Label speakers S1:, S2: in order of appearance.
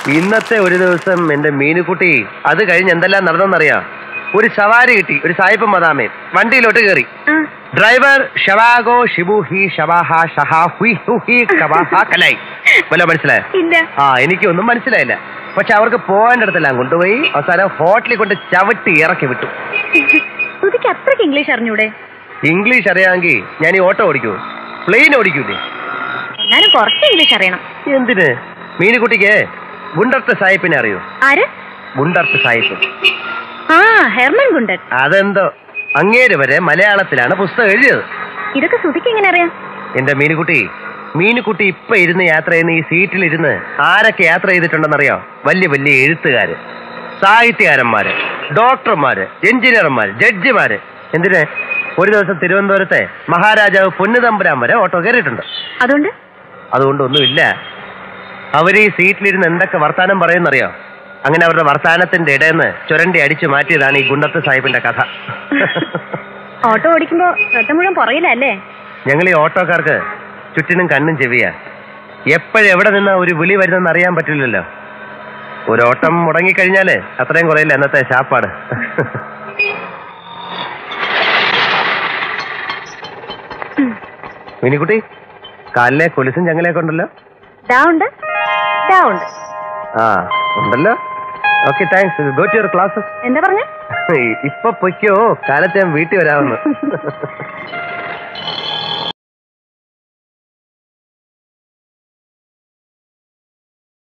S1: ഇന്നത്തെ ഒരു ദിവസം എന്റെ മീനുകുട്ടി അത് കഴിഞ്ഞ് എന്തെല്ലാം നടന്നെന്നറിയാം ഒരു സവാരി കിട്ടി ഒരു സായിപ്പ് മദാമേ വണ്ടിയിലോട്ട് കയറി
S2: ആ,
S1: ഡ്രൈവർ ഷവാഗോ ഷിബു ഹി ഷവാഹ ഷഹാ ഹുയ് ഹു ഹി കവാഹ കലായി വല്ല മനസ്സിലായോ
S2: ഇല്ല
S1: ആ എനിക്കൊന്നും മനസ്സിലായില്ല പക്ഷെ അവർക്ക് പോകാൻ്റെ അടുത്തെല്ലാം കൊണ്ടുപോയി അവസാനം ഹോട്ടലിൽ കൊണ്ട് ചവിട്ടി ഇറക്കി വിട്ടു
S2: സുധിക്ക് അത്രയ്ക്ക് ഇംഗ്ലീഷ് അറിഞ്ഞൂടെ
S1: ഇംഗ്ലീഷ് അറിയാമെങ്കിൽ ഞാൻ ഈ ഓട്ടോ ഓടിക്കൂ പ്ലെയിൻ ഓടിക്കൂലേ
S2: എന്നാലും കുറച്ച് ഇംഗ്ലീഷ് അറിയണം
S1: എന്തിന് മീനുകുട്ടിക്ക് ഗുണ്ടർത്ത് സാഹിബിനെ അറിയൂ
S2: ആര്
S1: ഗുണ്ടർത്ത് സാഹിബ്
S2: ആ ഹെർമൻ ഗുണ്ടൻ
S1: അതെന്തോ അങ്ങേര് വരെ മലയാളത്തിലാണ് പുസ്തകം എഴുതിയത്
S2: ഇതൊക്കെ സുധിക്ക് എങ്ങനെ അറിയാം
S1: എന്റെ മീനുകുട്ടി മീനുകുട്ടി ഇപ്പൊ ഇരുന്ന് യാത്ര ചെയ്യുന്ന ഈ സീറ്റിലിരുന്ന് ആരൊക്കെ യാത്ര ചെയ്തിട്ടുണ്ടെന്നറിയോ വലിയ വലിയ എഴുത്തുകാര് സാഹിത്യകാരന്മാര് ഡോക്ടർമാര് എഞ്ചിനീയർമാര് ജഡ്ജിമാര് എന്തിന് ഒരു ദിവസം തിരുവനന്തപുരത്തെ മഹാരാജാവ് പൊന്നുതമ്പുരാൻ വരെ ഓട്ടോ കയറിയിട്ടുണ്ട്
S2: അതുകൊണ്ട്
S1: അതുകൊണ്ടൊന്നുമില്ല അവർ ഈ സീറ്റിലിരുന്ന് എന്തൊക്കെ വർത്താനം പറയുന്നറിയോ അങ്ങനെ അവരുടെ വർത്താനത്തിന്റെ ഇടയെന്ന് ചുരണ്ടി അടിച്ചു മാറ്റിയതാണ് ഈ ഗുണ്ടത്ത് സാഹിബിന്റെ കഥ
S2: ഓട്ടോ ഓടിക്കുമ്പോ ശ്രദ്ധ മുഴുവൻ പുറയിലല്ലേ
S1: ഞങ്ങൾ ഈ ഓട്ടോക്കാർക്ക് ചുറ്റിനും കണ്ണും ചെവിയാ എപ്പോഴെവിടെ നിന്നാ ഒരു വിളി വരുന്നെന്ന് അറിയാൻ പറ്റില്ലല്ലോ ഒരു ഓട്ടം മുടങ്ങിക്കഴിഞ്ഞാല് അത്രയും കുറയില്ല എന്നത്തെ ശാപ്പാട് മിനിക്കുട്ടി കാലിലെ കൊലുസും ചങ്ങലയൊക്കെ ഉണ്ടല്ലോ
S2: ദാ ഉണ്ട് ദാ ഉണ്ട്
S1: ആ ഉണ്ടല്ലോ okay thanks go to your class
S2: എന്താ പറഞ്ഞ
S1: ഇപ്പൊ പൊയ്ക്കോ കാലത്ത് ഞാൻ വീട്ടിൽ വരാമെന്ന്